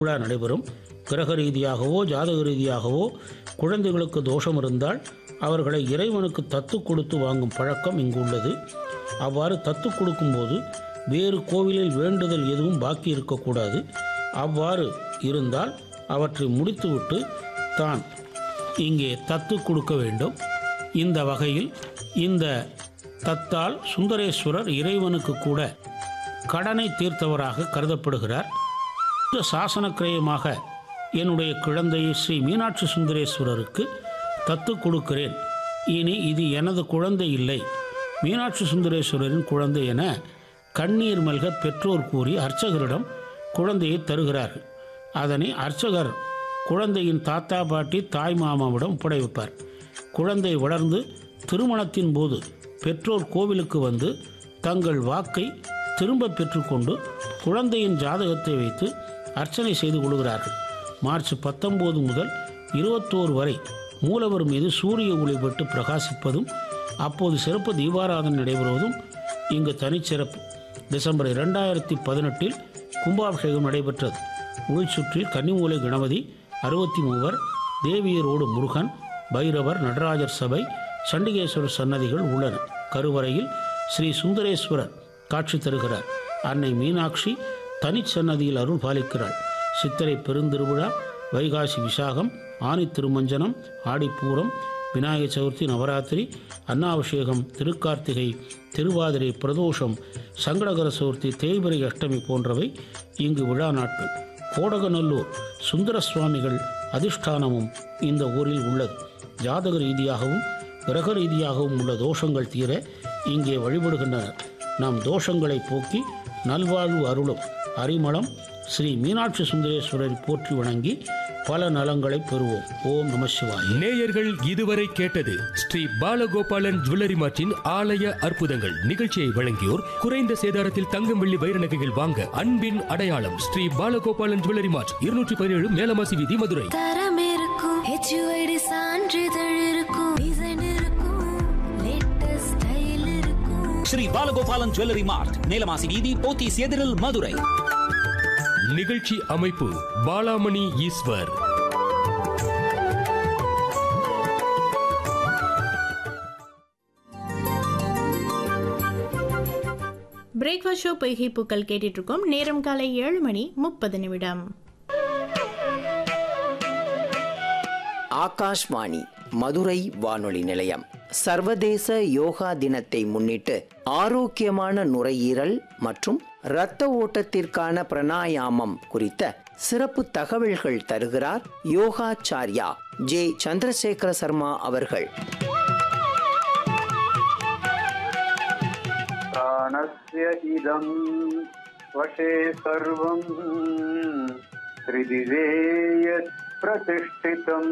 விழா நடைபெறும் கிரக ரீதியாகவோ ஜாதக ரீதியாகவோ குழந்தைகளுக்கு தோஷம் இருந்தால் அவர்களை இறைவனுக்கு தத்து கொடுத்து வாங்கும் பழக்கம் இங்கு உள்ளது அவ்வாறு தத்து கொடுக்கும்போது வேறு கோவிலில் வேண்டுதல் எதுவும் பாக்கி இருக்கக்கூடாது அவ்வாறு இருந்தால் அவற்றை முடித்துவிட்டு தான் இங்கே தத்து கொடுக்க வேண்டும் இந்த வகையில் இந்த தத்தால் சுந்தரேஸ்வரர் இறைவனுக்கு கூட கடனை தீர்த்தவராக கருதப்படுகிறார் இந்த சாசன கிரயமாக என்னுடைய குழந்தையை ஸ்ரீ மீனாட்சி சுந்தரேஸ்வரருக்கு தத்து கொடுக்கிறேன் இனி இது எனது குழந்தை இல்லை மீனாட்சி சுந்தரேஸ்வரரின் குழந்தை என கண்ணீர் மல்க பெற்றோர் கூறி அர்ச்சகரிடம் குழந்தையை தருகிறார்கள் அதனை அர்ச்சகர் குழந்தையின் தாத்தா பாட்டி தாய் மாமாவிடம் ஒப்படைப்பார் குழந்தை வளர்ந்து திருமணத்தின் போது பெற்றோர் கோவிலுக்கு வந்து தங்கள் வாக்கை திரும்ப பெற்றுக்கொண்டு குழந்தையின் ஜாதகத்தை வைத்து அர்ச்சனை செய்து கொள்கிறார்கள் மார்ச் பத்தொம்போது முதல் இருபத்தோரு வரை மூலவர் மீது சூரிய ஒளிபட்டு பிரகாசிப்பதும் அப்போது சிறப்பு தீபாராதனை நடைபெறுவதும் இங்கு தனிச்சிறப்பு டிசம்பர் இரண்டாயிரத்தி பதினெட்டில் கும்பாபிஷேகம் நடைபெற்றது உள்சுற்றில் கன்னிமூலை கணபதி அறுபத்தி மூவர் தேவியரோடு முருகன் பைரவர் நடராஜர் சபை சண்டிகேஸ்வரர் சன்னதிகள் உள்ளன கருவறையில் ஸ்ரீ சுந்தரேஸ்வரர் காட்சி தருகிறார் அன்னை மீனாட்சி தனிச்சன்னதியில் அருள் பாலிக்கிறாள் சித்திரை பெருந்திருவிழா வைகாசி விசாகம் ஆனி திருமஞ்சனம் ஆடிப்பூரம் விநாயகர் சதுர்த்தி நவராத்திரி அன்னாபிஷேகம் திருக்கார்த்திகை திருவாதிரை பிரதோஷம் சங்கடகர சதுர்த்தி தேய்பிரை அஷ்டமி போன்றவை இங்கு விழா நாட்கள் கோடகநல்லூர் சுந்தர சுவாமிகள் அதிஷ்டானமும் இந்த ஊரில் உள்ளது ஜாதக ரீதியாகவும் கிரக ரீதியாகவும் உள்ள தோஷங்கள் தீர இங்கே வழிபடுகின்றனர் நம் தோஷங்களை போக்கி நல்வாழ்வு அருளும் அரிமளம் ஸ்ரீ மீனாட்சி சுந்தரேஸ்வரரை போற்றி வணங்கி பல நலங்களை பெறுவோம் ஓம் நம சிவாய நேயர்கள் இதுவரை கேட்டது ஸ்ரீ பாலகோபாலன் ஜுவல்லரி மார்ட்டின் ஆலய அற்புதங்கள் நிகழ்ச்சியை வழங்கியோர் குறைந்த சேதாரத்தில் தங்கம் வெள்ளி வைர நகைகள் வாங்க அன்பின் அடையாளம் ஸ்ரீ பாலகோபாலன் ஜுவல்லரி மார்ட் இருநூற்றி பதினேழு மேலமாசி வீதி மதுரை தரம் இருக்கும் ஹெச்யூஐடி சான்றிதழ் இருக்கும் டிசைன் இருக்கும் லேட்டஸ்ட் ஸ்டைல் இருக்கும் ஸ்ரீ பாலகோபாலன் ஜுவல்லரி மார்ட் நீலமாசி வீதி போத்தீஸ் எதிரில் மதுரை நிகழ்ச்சி அமைப்பு பாலாமணி ஈஸ்வர் பிரேக்ஃபாஸ்ட் ஷோ பொய்கை பூக்கள் கேட்டுட்டு இருக்கோம் நேரம் காலை ஏழு மணி முப்பது நிமிடம் ஆகாஷ்வாணி மதுரை வானொலி நிலையம் சர்வதேச யோகா தினத்தை முன்னிட்டு ஆரோக்கியமான நுரையீரல் மற்றும் இரத்த ஓட்டத்திற்கான பிராணாயாமம் குறித்த சிறப்பு தகவல்கள் தருகிறார் யோகாச்சார்யா ஜே சந்திரசேகர சர்மா அவர்கள் प्राणस्य इदं वशे सर्वं त्रिदिवे यत् प्रतिष्ठितं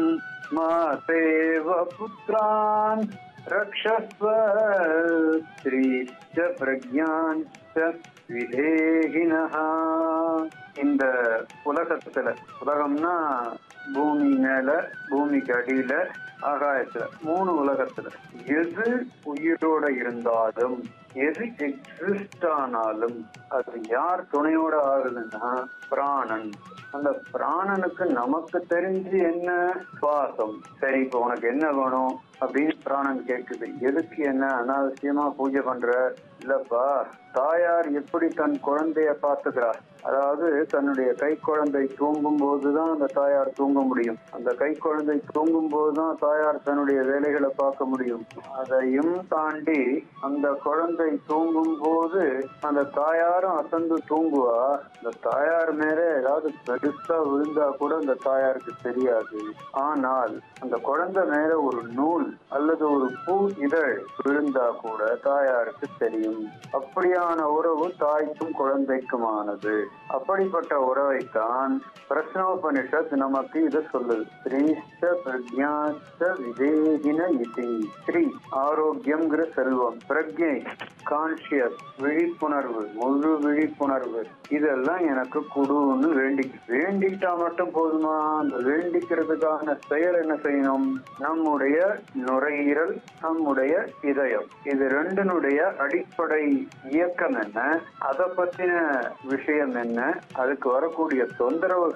मातेव पुत्रान् रक्षस्व स्त्रीश्च प्रज्ञाश्च விதேகினஹா இந்த உலகத்துல உலகம்னா பூமி மேல பூமிக்கு அடியில ஆகாயத்துல மூணு உலகத்துல எது உயிரோட இருந்தாலும் எது எக்ஸிஸ்ட் ஆனாலும் அது யார் துணையோட ஆகுதுன்னா பிராணன் அந்த பிராணனுக்கு நமக்கு தெரிஞ்சு என்ன சுவாசம் சரி இப்போ உனக்கு என்ன வேணும் அப்படின்னு பிராணன் கேட்குது எதுக்கு என்ன அனாவசியமா பூஜை பண்ற இல்லப்பா தாயார் எப்படி தன் குழந்தைய பார்த்துக்கிறார் அதாவது தன்னுடைய கை குழந்தை தூங்கும் போதுதான் அந்த தாயார் தூங்க முடியும் அந்த கை குழந்தை தூங்கும் போதுதான் தாயார் தன்னுடைய வேலைகளை பார்க்க முடியும் அதையும் தாண்டி அந்த குழந்தை தூங்கும் போது அந்த தாயாரும் அசந்து தூங்குவா அந்த தாயார் மேல ஏதாவது பெருசா விழுந்தா கூட அந்த தாயாருக்கு தெரியாது ஆனால் அந்த குழந்தை மேல ஒரு நூல் அல்லது ஒரு பூ இதழ் விழுந்தா கூட தாயாருக்கு தெரியும் அப்படியான உறவு தாய்க்கும் குழந்தைக்குமானது அப்படிப்பட்ட உறவைத்தான் பிரஸ்னோபனிஷத் நமக்கு இதை சொல்லுது ஸ்ரீஷ்ட பிரஜாச்ச விதேகின இதி ஸ்ரீ ஆரோக்கியம்ங்கிற செல்வம் பிரஜை கான்சியஸ் விழிப்புணர்வு முழு விழிப்புணர்வு இதெல்லாம் எனக்கு குடுன்னு வேண்டி வேணும் வேண்டிக்கிட்டா மட்டும் போதுமா அந்த வேண்டிக்கிறதுக்கான செயல் என்ன செய்யணும் நம்முடைய நுரையீரல் நம்முடைய இதயம் இது ரெண்டினுடைய அடிப்படை இயக்கம் என்ன அதை பத்தின விஷயம் என்ன அதுக்கு வரக்கூடிய தொந்தரவு